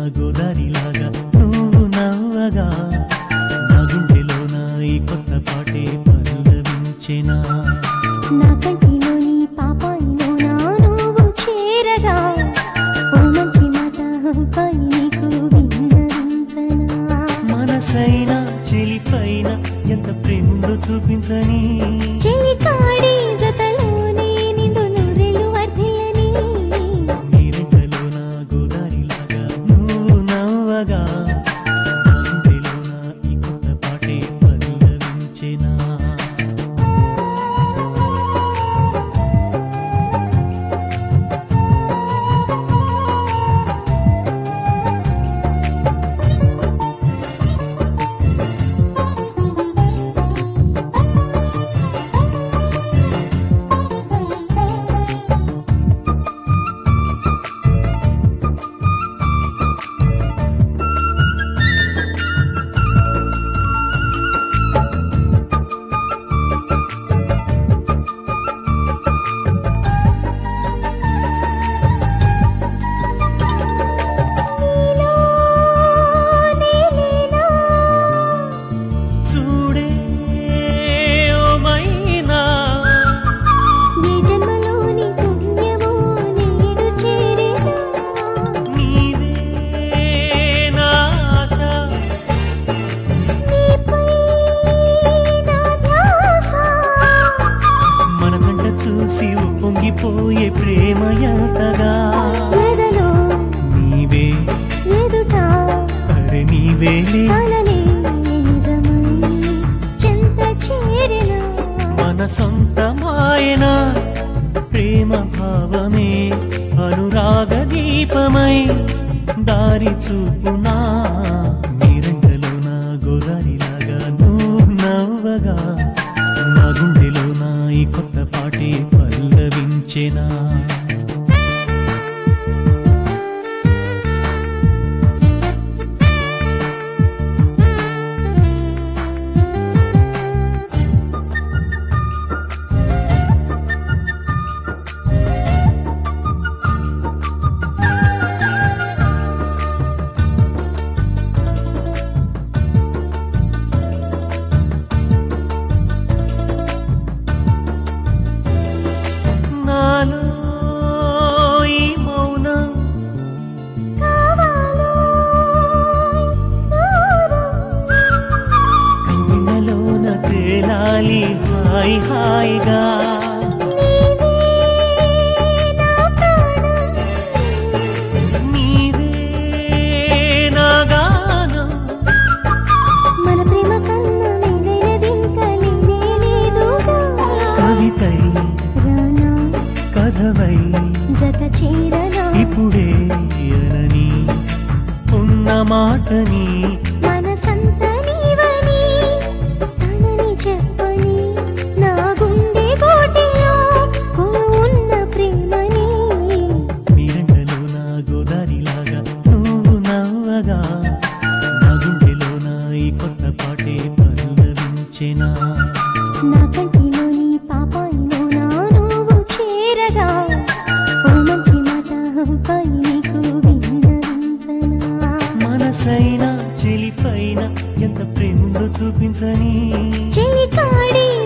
గోదారిలాగా నువ్వు నవ్వగా నా గుండెలోన ఈ కొత్త పాటే పల్లవించెనా నా కంటిలోని పాపాయిలోనా నువ్వు చేరగా ఓ మంచి మాట పై నీకు విన్నవించనా మనసైన చెలిపైన ఎంత ప్రేముందో చూపించని చెలికాడి జతలోనే నిండు నూరెలు వర్ధిల్లని నీరెండలోన గోదారిలాగా నువ్వు నవ్వగా నా గుండెలోన ఈ కొత్త పాటే పల్లవించెనా చూడే ఓ మైనా ఈ జన్మలోని పుణ్యమో నేడు చేరేనా నీవే నా ఆశ నీపై నా ధ్యాస మన కంట చూసి ఉప్పొంగిపోయే ప్రేమ ఎంతగా ఎదలో నీవే ఎదుట అరే నీవేలే కలనే నిజమై చెంత చేరిన మన సొంతమాయన ప్రేమ భావమే అనురాగ దీపమై దారి చూపునా నీరంగలోన గోదారిలాగా నువ్వు నవ్వగా నా గుండెలోన ఈ కొత్త పాటే పల్లవించెనా నాలో ఈ మౌనం కావాలో కవిళలోన తేలాలి హాయి హాయిగా నీవే నా గానం మన ప్రేమ కన్నా మిగిలినదింక లేనే లేదుగా. కవితై రానా కథవై జత చేరనా ఇప్పుడే అనని ఉన్న మాటని మనసంత నీవని తనని చెప్పని నా గుండె కోటిలో ఉన్న ప్రేమని నీరంగలో నా గోదారిలాగా నువ్వు నవ్వగా నా గుండెలోన ఈ కొత్త పాటే పల్లవించెనా నా కంటిలోని పాపాయిలోనా నువ్వు చేరగా ఓ మంచి మాట పై నీకు విన్నవించనా మనసైన చెలిపైన ఎంత ప్రేమలో చూపించని చెలికాడి